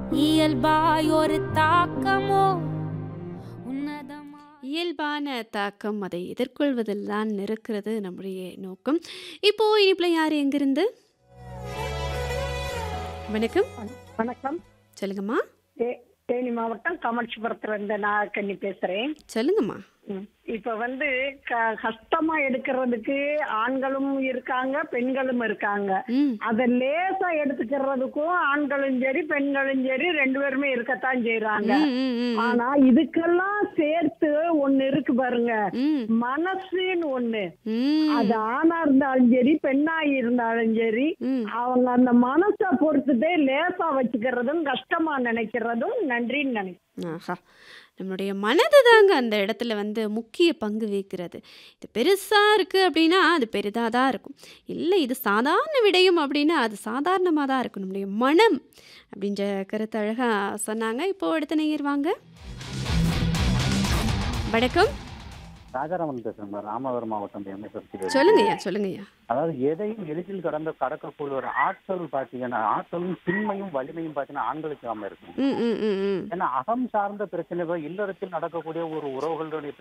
இயல்பாய் ஒரு தாக்கமோ உன்னதமா இயல்பான தாக்கம் அதை எதிர்கொள்வதில் தான் இருக்கிறது நம்முடைய நோக்கம் இப்போ இனிப்புல யார் எங்கிருந்து வணக்கம் வணக்கம் சொல்லுங்கம்மா தே- தேனி மாவட்டம் கமர்ச்சிபுரத்துல இருந்து நான் கண்ணி பேசுறேன் சொல்லுங்கம்மா ம். இப்ப வந்து க- கஷ்டமா எடுக்கிறதுக்கு ஆண்களும் இருக்காங்க பெண்களும் இருக்காங்க ம் அத லேசா எடுத்துக்கிறதுக்கும் ஆண்களும் சரி பெண்களும் சரி ரெண்டு பேருமே இருக்கத்தான் செய்யறாங்க ம், ம், ம், ஆனா இதுக்கெல்லாம் சேர்த்து ஒண்ணு இருக்கு பாருங்க ம், மனசுன்னு ஒண்ணு ம், அது ஆணா இருந்தாலும் சரி பெண்ணா இருந்தாலும் சரி ம். அவங்க அந்த மனசை பொறுத்துட்டே லேசா வச்சுக்கிறதும் கஷ்டமா நினைக்கிறதும் நன்றின்னு நினைக்கிறேன் ஆஹா நம்மளுடைய மனது தாங்க அந்த இடத்துல வந்து முக்கிய பங்கு வகிக்கிறது இது பெருசாக இருக்குது அப்படின்னா அது பெரிதாக தான் இருக்கும் இல்லை இது சாதாரண விடயம் அப்படின்னா அது சாதாரணமாக தான் இருக்கும் நம்முடைய மனம் அப்படின்ற கருத்து அழகாக சொன்னாங்க இப்போ அடுத்த நேயர் வாங்க வணக்கம் ராஜாராமன் பேசுறேன் ராமநாதபுரம் மாவட்டம் எம்எஸ்எஸ்சி சொல்லுங்கய்யா சொல்லுங்கய்யா அதாவது எதையும் எளிதில் கடந்த கடக்கக்கூடிய ஒரு ஆற்றல் பார்த்தீங்கன்னா ஆற்றலும் திண்மையும் வலிமையும் பார்த்தீங்கன்னா ஆண்களுக்கு ஆம இருக்கும் ம் ம் ம் ம் ஏன்னா அகம் சார்ந்த பிரச்சனைகள் இல்லறத்தில் நடக்கக்கூடிய ஒரு உறவுகளுடைய